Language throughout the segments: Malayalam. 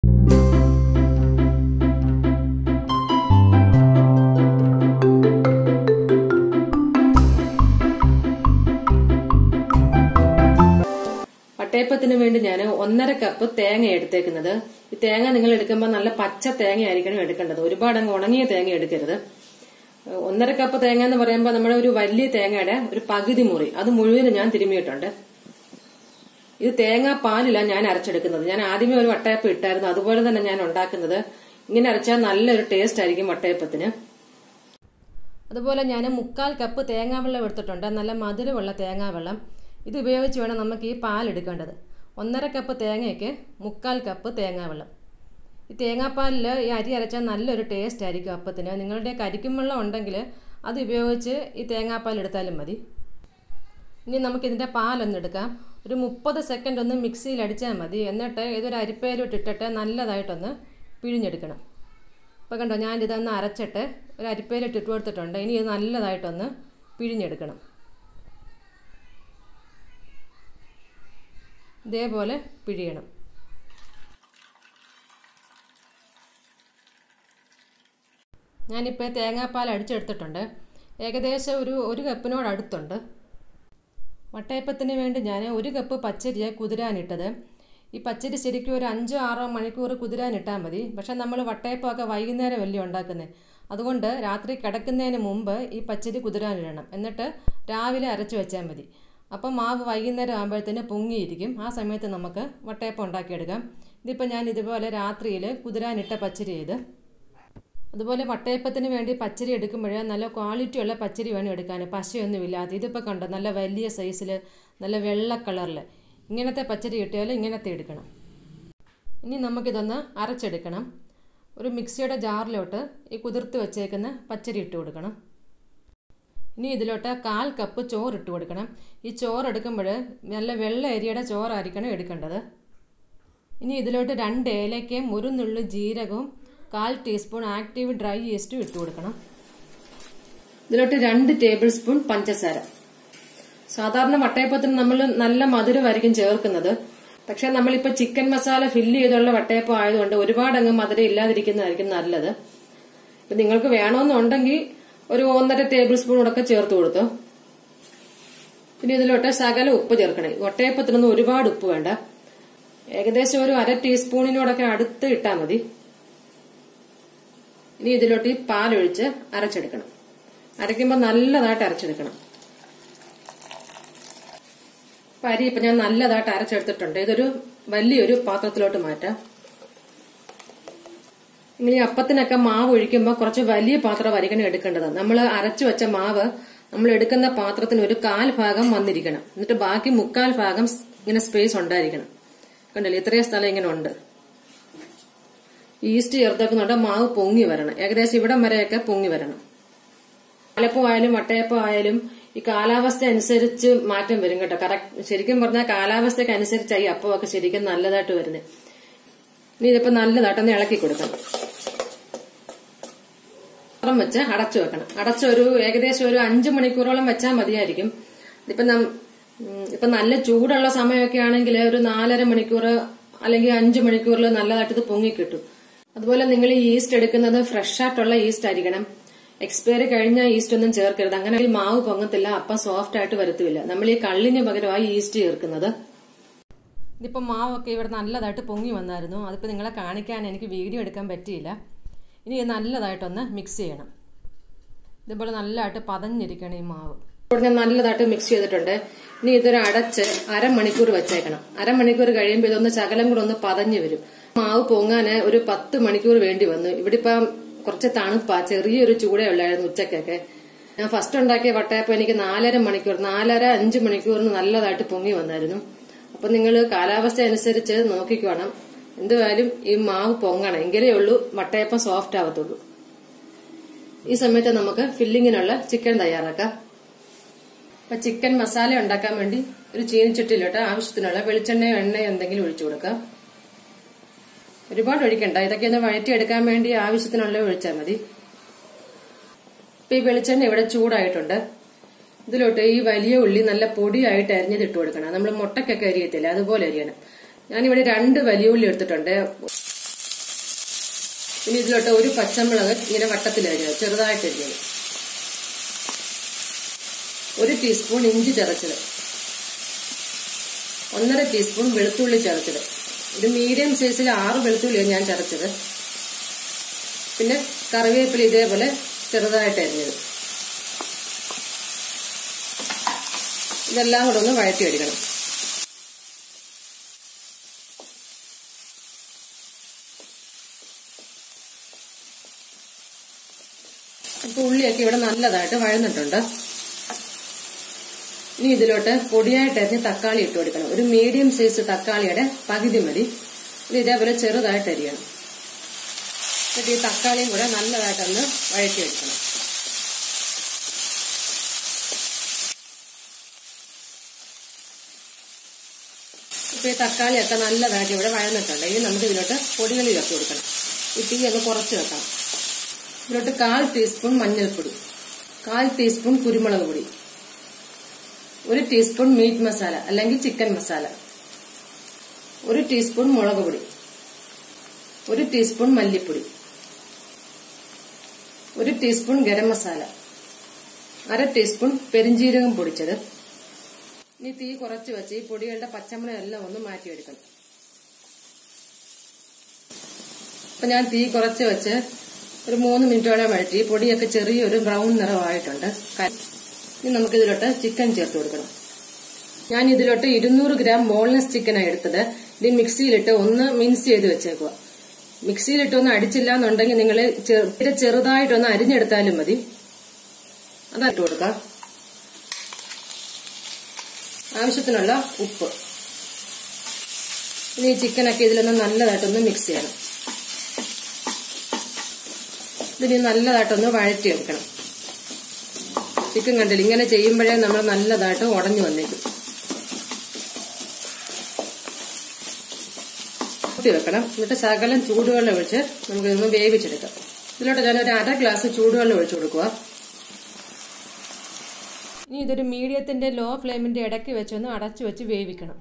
വട്ടയപ്പത്തിന് വേണ്ടി ഞാൻ ഒന്നര കപ്പ് തേങ്ങ എടുത്തേക്കുന്നത് ഈ തേങ്ങ നിങ്ങൾ എടുക്കുമ്പോൾ നല്ല പച്ച തേങ്ങ ആയിരിക്കണം എടുക്കേണ്ടത് ഒരുപാട് അങ്ങ് ഉണങ്ങിയ തേങ്ങ എടുക്കരുത് ഒന്നര കപ്പ് തേങ്ങ എന്ന് പറയുമ്പോൾ നമ്മുടെ ഒരു വലിയ തേങ്ങയുടെ ഒരു പകുതി മുറി അത് മുഴുവനും ഞാൻ തിരുമിയിട്ടുണ്ട് ഇത് തേങ്ങ പാലില്ല ഞാൻ അരച്ചെടുക്കുന്നത് ഞാൻ ആദ്യമേ ഒരു വട്ടയപ്പം ഇട്ടായിരുന്നു അതുപോലെ തന്നെ ഞാൻ ഉണ്ടാക്കുന്നത് ഇങ്ങനെ അരച്ചാൽ നല്ലൊരു ടേസ്റ്റ് ആയിരിക്കും വട്ടയപ്പത്തിന് അതുപോലെ ഞാൻ മുക്കാൽ കപ്പ് തേങ്ങാവെള്ളം എടുത്തിട്ടുണ്ട് നല്ല മധുരമുള്ള തേങ്ങാവെള്ളം ഇത് ഉപയോഗിച്ച് വേണം നമുക്ക് ഈ പാൽ എടുക്കേണ്ടത് ഒന്നര കപ്പ് തേങ്ങയ്ക്ക് മുക്കാൽ കപ്പ് തേങ്ങാവെള്ളം ഈ തേങ്ങാപ്പാലിൽ ഈ അരി അരച്ചാൽ നല്ലൊരു ടേസ്റ്റ് ആയിരിക്കും അപ്പത്തിന് നിങ്ങളുടെ കരിക്കും വെള്ളം ഉണ്ടെങ്കിൽ അത് ഉപയോഗിച്ച് ഈ തേങ്ങാപ്പാൽ എടുത്താലും മതി ഇനി നമുക്കിതിൻ്റെ പാലൊന്ന് എടുക്കാം ഒരു മുപ്പത് സെക്കൻഡ് ഒന്ന് മിക്സിയിൽ അടിച്ചാൽ മതി എന്നിട്ട് ഇതൊരു അരിപ്പയിലോട്ട് ഇട്ടിട്ട് നല്ലതായിട്ടൊന്ന് പിഴിഞ്ഞെടുക്കണം ഇപ്പോൾ കണ്ടോ ഞാനിതൊന്ന് അരച്ചിട്ട് ഒരു അരിപ്പയിലിട്ട് ഇട്ട് കൊടുത്തിട്ടുണ്ട് ഇനി ഇത് നല്ലതായിട്ടൊന്ന് പിഴിഞ്ഞെടുക്കണം ഇതേപോലെ പിഴിയണം ഞാനിപ്പോൾ തേങ്ങാപ്പാൽ അടിച്ചെടുത്തിട്ടുണ്ട് ഏകദേശം ഒരു ഒരു കപ്പിനോട് അടുത്തുണ്ട് വട്ടയപ്പത്തിന് വേണ്ടി ഞാൻ ഒരു കപ്പ് പച്ചരിയെ കുതിരാനിട്ടത് ഈ പച്ചരി ശരിക്കും ഒരു അഞ്ചോ ആറോ മണിക്കൂർ കുതിരാനിട്ടാൽ മതി പക്ഷെ നമ്മൾ വട്ടയപ്പമൊക്കെ വൈകുന്നേരം വലിയ ഉണ്ടാക്കുന്നത് അതുകൊണ്ട് രാത്രി കിടക്കുന്നതിന് മുമ്പ് ഈ പച്ചരി കുതിരാനിടണം എന്നിട്ട് രാവിലെ അരച്ച് വെച്ചാൽ മതി അപ്പം മാവ് വൈകുന്നേരം ആകുമ്പോഴത്തേന് പൊങ്ങിയിരിക്കും ആ സമയത്ത് നമുക്ക് വട്ടയപ്പം ഉണ്ടാക്കിയെടുക്കാം ഇതിപ്പോൾ ഞാൻ ഇതുപോലെ രാത്രിയിൽ കുതിരാനിട്ട പച്ചരി ചെയ്ത് അതുപോലെ വട്ടയപ്പത്തിന് വേണ്ടി പച്ചരി എടുക്കുമ്പോൾ നല്ല ക്വാളിറ്റിയുള്ള പച്ചരി വേണം എടുക്കാൻ പശയൊന്നും ഇല്ലാതെ ഇതിപ്പോൾ കണ്ടോ നല്ല വലിയ സൈസിൽ നല്ല വെള്ള കളറിൽ ഇങ്ങനത്തെ പച്ചരി കിട്ടിയാൽ ഇങ്ങനത്തെ എടുക്കണം ഇനി നമുക്കിതൊന്ന് അരച്ചെടുക്കണം ഒരു മിക്സിയുടെ ജാറിലോട്ട് ഈ കുതിർത്ത് വെച്ചേക്കുന്ന പച്ചരി ഇട്ട് കൊടുക്കണം ഇനി ഇതിലോട്ട് കാൽ കപ്പ് ചോറ് ഇട്ട് കൊടുക്കണം ഈ ചോറ് എടുക്കുമ്പോൾ നല്ല വെള്ള അരിയുടെ ചോറായിരിക്കണം എടുക്കേണ്ടത് ഇനി ഇതിലോട്ട് രണ്ട് ഏലക്കയും ഒരു നുള്ളു ജീരകവും കാൽ ടീസ്പൂൺ ആക്റ്റീവ് ഡ്രൈ ഈസ്റ്റും ഇട്ട് കൊടുക്കണം ഇതിലോട്ട് രണ്ട് ടേബിൾ സ്പൂൺ പഞ്ചസാര സാധാരണ വട്ടയപ്പത്തിന് നമ്മൾ നല്ല മധുരമായിരിക്കും ചേർക്കുന്നത് പക്ഷെ നമ്മളിപ്പോ ചിക്കൻ മസാല ഫില്ല് ചെയ്തുള്ള വട്ടയപ്പം ആയതുകൊണ്ട് ഒരുപാട് അങ്ങ് മധുരം ഇല്ലാതിരിക്കുന്നതായിരിക്കും നല്ലത് ഇപ്പൊ നിങ്ങൾക്ക് വേണമെന്നുണ്ടെങ്കിൽ ഒരു ഒന്നര ടേബിൾ സ്പൂൺ കൂടെ ചേർത്ത് കൊടുത്തു പിന്നെ ഇതിലോട്ട് ശകല ഉപ്പ് ചേർക്കണേ വട്ടയപ്പത്തിനൊന്നും ഒരുപാട് ഉപ്പ് വേണ്ട ഏകദേശം ഒരു അര ടീസ്പൂണിനോടൊക്കെ അടുത്ത് ഇട്ടാൽ മതി ഇനി ഇതിലോട്ട് ഈ പാലൊഴിച്ച് അരച്ചെടുക്കണം അരയ്ക്കുമ്പോൾ നല്ലതായിട്ട് അരച്ചെടുക്കണം അപ്പം അരി ഇപ്പം ഞാൻ നല്ലതായിട്ട് അരച്ചെടുത്തിട്ടുണ്ട് ഇതൊരു വലിയൊരു പാത്രത്തിലോട്ട് മാറ്റാം നിങ്ങൾ ഈ അപ്പത്തിനൊക്കെ മാവ് ഒഴിക്കുമ്പോൾ കുറച്ച് വലിയ പാത്രമായിരിക്കണം എടുക്കേണ്ടത് നമ്മൾ അരച്ചു വെച്ച മാവ് നമ്മൾ എടുക്കുന്ന പാത്രത്തിന് ഒരു കാൽ ഭാഗം വന്നിരിക്കണം എന്നിട്ട് ബാക്കി മുക്കാൽ ഭാഗം ഇങ്ങനെ സ്പേസ് ഉണ്ടായിരിക്കണം കണ്ടല്ലേ ഇത്രയും സ്ഥലം ഇങ്ങനെ ഉണ്ട് ഈസ്റ്റ് ചേർത്തേക്കുന്നുണ്ട് മാവ് പൊങ്ങി വരണം ഏകദേശം ഇവിടം വരെയൊക്കെ പൊങ്ങി വരണം പാലപ്പം ആയാലും വട്ടയപ്പം ആയാലും ഈ കാലാവസ്ഥ അനുസരിച്ച് മാറ്റം വരും കേട്ടോ കറക്റ്റ് ശരിക്കും പറഞ്ഞാൽ കാലാവസ്ഥയ്ക്ക് അനുസരിച്ചായി അപ്പമൊക്കെ ശരിക്കും നല്ലതായിട്ട് വരുന്നത് ഇനി ഇതിപ്പോ നല്ലതായിട്ടൊന്ന് ഇളക്കി കൊടുക്കണം പാത്രം വെച്ച് അടച്ചു വെക്കണം അടച്ചൊരു ഏകദേശം ഒരു അഞ്ചു മണിക്കൂറോളം വെച്ചാൽ മതിയായിരിക്കും ഇപ്പൊ ഇപ്പൊ നല്ല ചൂടുള്ള സമയമൊക്കെ ആണെങ്കിൽ ഒരു നാലര മണിക്കൂർ അല്ലെങ്കിൽ അഞ്ചു മണിക്കൂറിൽ നല്ലതായിട്ട് ഇത് പൊങ്ങി കിട്ടും അതുപോലെ നിങ്ങൾ ഈ ഈസ്റ്റ് എടുക്കുന്നത് ഫ്രഷ് ആയിട്ടുള്ള ഈസ്റ്റ് ആയിരിക്കണം എക്സ്പയറി കഴിഞ്ഞ ഈസ്റ്റ് ഒന്നും ചേർക്കരുത് അങ്ങനെ മാവ് പൊങ്ങത്തില്ല അപ്പം സോഫ്റ്റ് ആയിട്ട് വരത്തുമില്ല നമ്മൾ ഈ കള്ളിന് പകരമായി ഈസ്റ്റ് ചേർക്കുന്നത് ഇതിപ്പോൾ മാവൊക്കെ ഇവിടെ നല്ലതായിട്ട് പൊങ്ങി വന്നായിരുന്നു അതിപ്പോൾ നിങ്ങളെ കാണിക്കാൻ എനിക്ക് വീഡിയോ എടുക്കാൻ പറ്റിയില്ല ഇനി ഇത് നല്ലതായിട്ടൊന്ന് മിക്സ് ചെയ്യണം ഇതുപോലെ നല്ലതായിട്ട് പതഞ്ഞിരിക്കണം ഈ മാവ് ഇവിടെ ഞാൻ നല്ലതായിട്ട് മിക്സ് ചെയ്തിട്ടുണ്ട് ഇനി ഇതൊരു അടച്ച് അരമണിക്കൂർ വെച്ചേക്കണം അരമണിക്കൂർ കഴിയുമ്പോൾ ഇതൊന്ന് ശകലം കൂടെ ഒന്ന് പതഞ്ഞു വരും മാവ് പൊങ്ങാന് ഒരു പത്ത് മണിക്കൂർ വേണ്ടി വന്നു ഇവിടെ ഇപ്പം കുറച്ച് തണുപ്പാ ചെറിയൊരു ചൂടേ ഉള്ളായിരുന്നു ഉച്ചക്കൊക്കെ ഞാൻ ഫസ്റ്റ് ഉണ്ടാക്കിയ വട്ടയപ്പം എനിക്ക് നാലര മണിക്കൂർ നാലര അഞ്ച് മണിക്കൂറിന് നല്ലതായിട്ട് പൊങ്ങി വന്നായിരുന്നു അപ്പൊ നിങ്ങൾ കാലാവസ്ഥ അനുസരിച്ച് നോക്കിക്കോണം എന്തുവായാലും ഈ മാവ് പൊങ്ങണം എങ്കിലേ ഉള്ളൂ വട്ടയപ്പം സോഫ്റ്റ് ആവത്തുള്ളൂ ഈ സമയത്ത് നമുക്ക് ഫില്ലിങ്ങിനുള്ള ചിക്കൻ തയ്യാറാക്കാം അപ്പൊ ചിക്കൻ മസാല ഉണ്ടാക്കാൻ വേണ്ടി ഒരു ചീനിച്ചട്ടിയിലോട്ട് ആവശ്യത്തിനുള്ള വെളിച്ചെണ്ണയോ എണ്ണയോ എന്തെങ്കിലും ഒഴിച്ചു കൊടുക്കാം ഒരുപാട് ഒഴിക്കണ്ട ഇതൊക്കെ ഒന്ന് വഴറ്റിയെടുക്കാൻ വേണ്ടി ആവശ്യത്തിനുള്ള ഒഴിച്ചാൽ മതി ഇപ്പൊ ഈ വെളിച്ചെണ്ണ ഇവിടെ ചൂടായിട്ടുണ്ട് ഇതിലോട്ട് ഈ വലിയ ഉള്ളി നല്ല പൊടിയായിട്ട് അരിഞ്ഞത് ഇട്ട് കൊടുക്കണം നമ്മൾ മുട്ടക്കൊക്കെ അരിയത്തില്ല അതുപോലെ അരിയണം ഞാനിവിടെ രണ്ട് വലിയ ഉള്ളി എടുത്തിട്ടുണ്ട് ഇനി ഇതിലോട്ട് ഒരു പച്ചമുളക് ഇങ്ങനെ വട്ടത്തിലരിഞ്ഞത് ചെറുതായിട്ട് അരിഞ്ഞത് ഒരു ടീസ്പൂൺ ഇഞ്ചി ചതച്ചത് ഒന്നര ടീസ്പൂൺ വെളുത്തുള്ളി ചതച്ചത് ഒരു മീഡിയം സൈസിൽ ആറ് വെളുത്തുള്ളിയാണ് ഞാൻ ചതച്ചത് പിന്നെ കറിവേപ്പില ഇതേപോലെ ചെറുതായിട്ട് അരിഞ്ഞത് ഇതെല്ലാം കൂടെ ഒന്ന് വഴറ്റി എടുക്കണം ഇപ്പൊ ഉള്ളിയൊക്കെ ഇവിടെ നല്ലതായിട്ട് വഴന്നിട്ടുണ്ട് ഇനി ഇതിലോട്ട് പൊടിയായിട്ട് അരിഞ്ഞ് തക്കാളി ഇട്ട് കൊടുക്കണം ഒരു മീഡിയം സൈസ് തക്കാളിയുടെ പകുതി മതി ഇത് ഇതേപോലെ ചെറുതായിട്ട് അരിയണം എന്നിട്ട് ഈ തക്കാളിയും കൂടെ നല്ലതായിട്ടൊന്ന് വഴറ്റിയെടുക്കണം ഇപ്പൊ ഈ തക്കാളിയൊക്കെ നല്ലതായിട്ട് ഇവിടെ വഴന്നിട്ടുണ്ട് ഇനി നമുക്ക് ഇതിലോട്ട് പൊടികൾ ചേർത്ത് കൊടുക്കണം ഈ തീ ഒന്ന് കുറച്ച് വെക്കണം ഇതിലോട്ട് കാൽ ടീസ്പൂൺ മഞ്ഞൾപ്പൊടി കാൽ ടീസ്പൂൺ കുരുമുളക് പൊടി ഒരു ടീസ്പൂൺ മീറ്റ് മസാല അല്ലെങ്കിൽ ചിക്കൻ മസാല ഒരു ടീസ്പൂൺ മുളക് പൊടി ഒരു ടീസ്പൂൺ മല്ലിപ്പൊടി ഒരു ടീസ്പൂൺ ഗരം മസാല അര ടീസ്പൂൺ പെരിഞ്ജീരകം പൊടിച്ചത് ഇനി തീ കുറച്ച് വെച്ച് ഈ പൊടികളുടെ പച്ചമുളക് എല്ലാം ഒന്ന് മാറ്റിയെടുക്കണം അപ്പൊ ഞാൻ തീ കുറച്ച് വെച്ച് ഒരു മൂന്ന് മിനിറ്റോളം വഴറ്റി ഈ പൊടിയൊക്കെ ചെറിയൊരു ബ്രൗൺ നിറമായിട്ടുണ്ട് ഇനി നമുക്ക് ഇതിലോട്ട് ചിക്കൻ ചേർത്ത് കൊടുക്കണം ഞാൻ ഇതിലോട്ട് ഇരുന്നൂറ് ഗ്രാം ബോൺലെസ് ചിക്കനാണ് എടുത്തത് ഇത് മിക്സിയിലിട്ട് ഒന്ന് മിൻസ് ചെയ്ത് വെച്ചേക്കുക മിക്സിയിലിട്ട് ഒന്ന് അടിച്ചില്ല എന്നുണ്ടെങ്കിൽ നിങ്ങൾ ചെറുതായിട്ടൊന്ന് അരിഞ്ഞെടുത്താലും മതി അതായിട്ട് കൊടുക്കാം ആവശ്യത്തിനുള്ള ഉപ്പ് ഇനി ഈ ചിക്കനൊക്കെ ഇതിലൊന്ന് നല്ലതായിട്ടൊന്ന് മിക്സ് ചെയ്യണം ഇതിന് നല്ലതായിട്ടൊന്ന് വഴറ്റിയെടുക്കണം ചിക്കൻ കണ്ടില്ല ഇങ്ങനെ ചെയ്യുമ്പോഴേ നമ്മൾ നല്ലതായിട്ട് ഉടഞ്ഞു വന്നേക്കും കൂട്ടി വെക്കണം എന്നിട്ട് ശകലം ചൂടുവെള്ളം ഒഴിച്ച് നമുക്ക് ഇതൊന്ന് വേവിച്ചെടുക്കാം ഇതിലോട്ട് ഞാൻ ഒരു അര ഗ്ലാസ് ചൂടുവെള്ളം ഒഴിച്ചു കൊടുക്കുക ഇനി ഇതൊരു മീഡിയത്തിന്റെ ലോ ഫ്ലെയിമിന്റെ ഇടയ്ക്ക് വെച്ചൊന്ന് അടച്ചു വെച്ച് വേവിക്കണം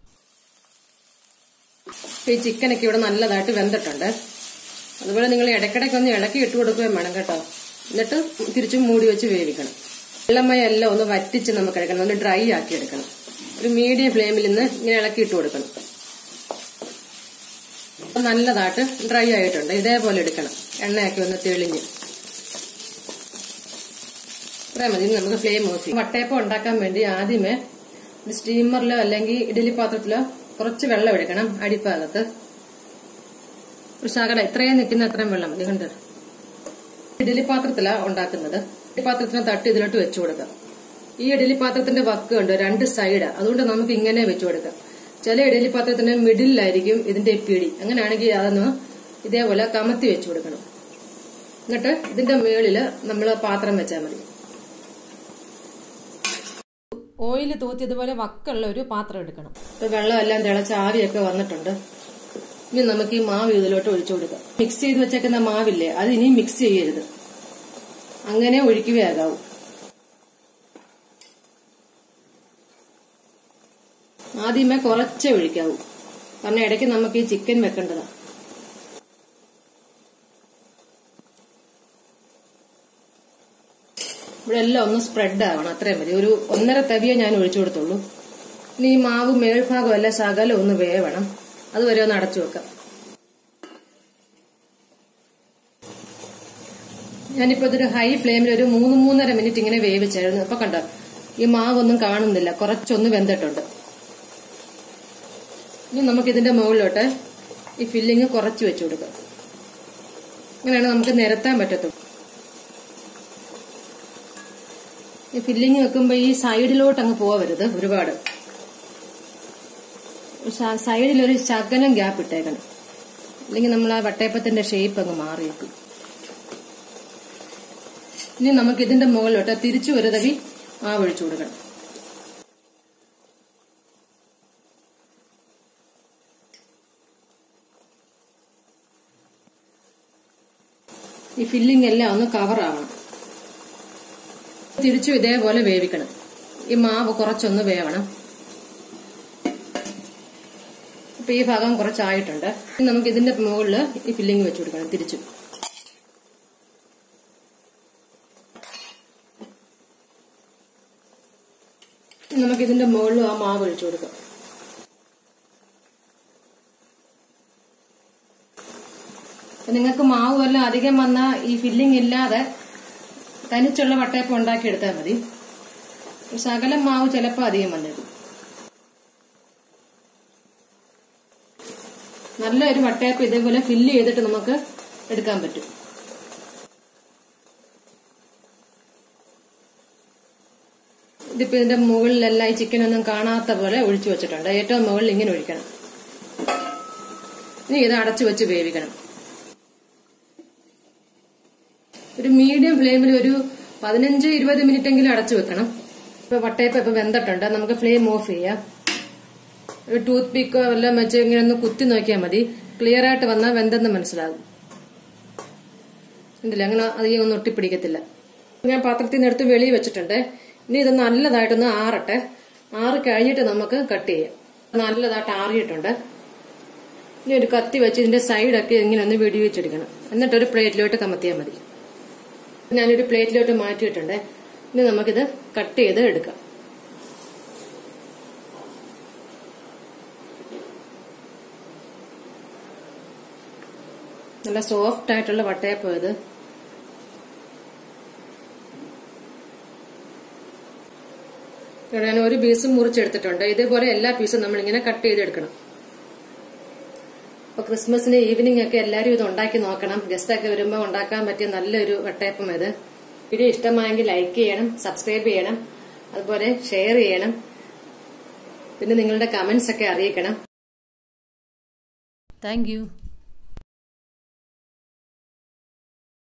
ഈ ചിക്കനൊക്കെ ഇവിടെ നല്ലതായിട്ട് വെന്തിട്ടുണ്ട് അതുപോലെ നിങ്ങൾ ഇടയ്ക്കിടയ്ക്ക് ഒന്ന് ഇളക്കി ഇട്ട് കൊടുക്കുകയും വേണം കേട്ടോ എന്നിട്ട് തിരിച്ചും മൂടി വെച്ച് വേവിക്കണം വെള്ളമയം എല്ലാം ഒന്ന് വറ്റിച്ച് നമുക്ക് എടുക്കണം ഒന്ന് ഡ്രൈ ആക്കി എടുക്കണം ഒരു മീഡിയം ഫ്ലെയിമിൽ നിന്ന് ഇങ്ങനെ ഇളക്കി ഇട്ട് കൊടുക്കണം നല്ലതായിട്ട് ഡ്രൈ ആയിട്ടുണ്ട് ഇതേപോലെ എടുക്കണം എണ്ണയൊക്കെ ഒന്ന് തെളിഞ്ഞ് ഇത്രയും മതി നമുക്ക് ഫ്ലെയിം ഓഫ് ചെയ്യാം വട്ടയപ്പം ഉണ്ടാക്കാൻ വേണ്ടി ആദ്യമേ ഒരു സ്റ്റീമറിലോ അല്ലെങ്കിൽ ഇഡലി പാത്രത്തിലോ കുറച്ച് വെള്ളം എടുക്കണം അടിഭാഗത്ത് ഒരു ശകല ഇത്രയും നിൽക്കുന്ന അത്രയും വെള്ളം മതി കണ്ട് ഇഡലി പാത്രത്തിലാണ് ഉണ്ടാക്കുന്നത് ഇഡലി പാത്രത്തിന് തട്ട് ഇതിലോട്ട് വെച്ചു കൊടുക്കാം ഈ ഇഡലി പാത്രത്തിന്റെ വക്ക് ഉണ്ട് രണ്ട് സൈഡ് അതുകൊണ്ട് നമുക്ക് ഇങ്ങനെ വെച്ചു കൊടുക്കാം ചില ഇഡലി പാത്രത്തിന് മിഡിലായിരിക്കും ഇതിന്റെ പിടി അങ്ങനെയാണെങ്കിൽ അതൊന്ന് ഇതേപോലെ കമത്തി വെച്ചു കൊടുക്കണം എന്നിട്ട് ഇതിന്റെ മേളില് നമ്മൾ പാത്രം വെച്ചാൽ മതി ഓയിൽ തൂത്തിയതുപോലെ വക്കുള്ള ഒരു പാത്രം എടുക്കണം ഇപ്പൊ വെള്ളമെല്ലാം തിളച്ച് ആവിയൊക്കെ വന്നിട്ടുണ്ട് ഇനി നമുക്ക് ഈ മാവ് ഇതിലോട്ട് ഒഴിച്ചു കൊടുക്കാം മിക്സ് ചെയ്ത് വെച്ചേക്കുന്ന മാവില്ലേ അത് ഇനി മിക്സ് ചെയ്യരുത് അങ്ങനെ ഒഴിക്കുകയാകാവൂ ആദ്യമേ കുറച്ചേ ഒഴിക്കാവൂ കാരണം ഇടയ്ക്ക് നമുക്ക് ഈ ചിക്കൻ വെക്കേണ്ടതാ ഇവിടെ എല്ലാം ഒന്ന് സ്പ്രെഡ് ആവണം അത്രയും മതി ഒരു ഒന്നര തവിയെ ഞാൻ ഒഴിച്ചു കൊടുത്തുള്ളൂ ഇനി ഈ മാവ് മേൽഭാഗം എല്ലാം ശകലം ഒന്ന് വേവണം അതുവരെ ഒന്ന് അടച്ചു വെക്കാം ഞാനിപ്പോ ഇതൊരു ഹൈ ഫ്ലെയിമിൽ ഒരു മൂന്ന് മൂന്നര മിനിറ്റ് ഇങ്ങനെ വേവിച്ചായിരുന്നു അപ്പൊ കണ്ടോ ഈ മാവൊന്നും കാണുന്നില്ല കുറച്ചൊന്ന് വെന്തിട്ടുണ്ട് ഇനി നമുക്ക് ഇതിന്റെ മുകളിലോട്ട് ഈ ഫില്ലിങ് കുറച്ച് വെച്ചു കൊടുക്കാം അങ്ങനെയാണ് നമുക്ക് നിരത്താൻ പറ്റത്തുള്ളൂ ഈ ഫില്ലിങ് വെക്കുമ്പോ ഈ സൈഡിലോട്ട് അങ്ങ് പോവരുത് ഒരുപാട് സൈഡിൽ ഒരു ശകലം ഗ്യാപ്പ് ഇട്ടേക്കണം അല്ലെങ്കിൽ നമ്മൾ ആ വട്ടയപ്പത്തിന്റെ ഷേപ്പ് അങ്ങ് മാറിയേക്കും ഇനി നമുക്ക് ഇതിന്റെ മുകളിലോട്ട് തിരിച്ചു ഒരു തവി ആ ഒഴിച്ചു കൊടുക്കണം ഈ ഫില്ലിംഗ് എല്ലാം ഒന്ന് കവർ ആവണം തിരിച്ചു ഇതേപോലെ വേവിക്കണം ഈ മാവ് കുറച്ചൊന്ന് വേവണം ഇപ്പൊ ഈ ഭാഗം കുറച്ചായിട്ടുണ്ട് ഇനി നമുക്ക് ഇതിന്റെ മുകളിൽ ഈ ഫില്ലിങ് വെച്ച് കൊടുക്കണം തിരിച്ചു ഇനി നമുക്ക് ഇതിന്റെ മുകളിൽ ആ മാവ് ഒഴിച്ചു കൊടുക്കാം അപ്പൊ നിങ്ങൾക്ക് മാവ് വല്ലതും അധികം വന്ന ഈ ഫില്ലിംഗ് ഇല്ലാതെ തനിച്ചുള്ള വട്ടയപ്പം ഉണ്ടാക്കിയെടുത്താൽ മതി ഒരു ശകലം മാവ് ചിലപ്പോൾ അധികം വന്നേക്കും നല്ലൊരു വട്ടയപ്പം ഇതേപോലെ ഫില്ല് ചെയ്തിട്ട് നമുക്ക് എടുക്കാൻ പറ്റും ഇതിപ്പോ ഇതിന്റെ മുകളിലെല്ലാം ഈ ചിക്കൻ ഒന്നും കാണാത്ത പോലെ ഒഴിച്ചു വെച്ചിട്ടുണ്ട് ഏറ്റവും മുകളിൽ ഇങ്ങനെ ഒഴിക്കണം ഇനി ഇത് അടച്ചു വെച്ച് വേവിക്കണം ഒരു മീഡിയം ഫ്ലെയിമിൽ ഒരു പതിനഞ്ച് ഇരുപത് മിനിറ്റ് എങ്കിലും അടച്ചു വെക്കണം ഇപ്പൊ വട്ടയപ്പം ഇപ്പൊ വെന്തിട്ടുണ്ട് നമുക്ക് ഫ്ലെയിം ഓഫ് ചെയ്യാം ഒരു ടൂത്ത് പിക്കോ വല്ലതും വെച്ച് ഇങ്ങനെ ഒന്ന് കുത്തി നോക്കിയാൽ മതി ക്ലിയർ ആയിട്ട് വന്നാൽ വെന്തെന്ന് മനസ്സിലാകും ഉണ്ടല്ലേ അങ്ങനെ അധികം ഒന്നും ഒട്ടിപ്പിടിക്കത്തില്ല ഞാൻ പാത്രത്തിൽ നിന്ന് എടുത്ത് വെളിയിൽ വെച്ചിട്ടുണ്ട് ഇനി ഇത് നല്ലതായിട്ടൊന്ന് ആറട്ടെ ആറ് കഴിഞ്ഞിട്ട് നമുക്ക് കട്ട് ചെയ്യാം നല്ലതായിട്ട് ആറിയിട്ടുണ്ട് ഇനി ഒരു കത്തി വെച്ച് ഇതിന്റെ സൈഡൊക്കെ ഇങ്ങനെ ഒന്ന് വെടി വെച്ചെടുക്കണം എന്നിട്ട് ഒരു പ്ലേറ്റിലോട്ട് കമത്തിയാൽ മതി ഞാനൊരു പ്ലേറ്റിലോട്ട് മാറ്റിയിട്ടുണ്ട് ഇനി നമുക്കിത് കട്ട് ചെയ്ത് എടുക്കാം നല്ല സോഫ്റ്റ് ആയിട്ടുള്ള വട്ടയപ്പം ഇത് ഇവിടെ ഞാൻ ഒരു പീസും മുറിച്ചെടുത്തിട്ടുണ്ട് ഇതേപോലെ എല്ലാ പീസും നമ്മളിങ്ങനെ കട്ട് ചെയ്തെടുക്കണം അപ്പൊ ക്രിസ്മസിന് ഈവനിങ് ഒക്കെ എല്ലാവരും ഇത് ഉണ്ടാക്കി നോക്കണം ഗസ്റ്റ് ഒക്കെ വരുമ്പോൾ ഉണ്ടാക്കാൻ പറ്റിയ നല്ലൊരു വട്ടയപ്പം ഇത് വീഡിയോ ഇഷ്ടമായെങ്കിൽ ലൈക്ക് ചെയ്യണം സബ്സ്ക്രൈബ് ചെയ്യണം അതുപോലെ ഷെയർ ചെയ്യണം പിന്നെ നിങ്ങളുടെ കമന്റ്സ് ഒക്കെ അറിയിക്കണം താങ്ക്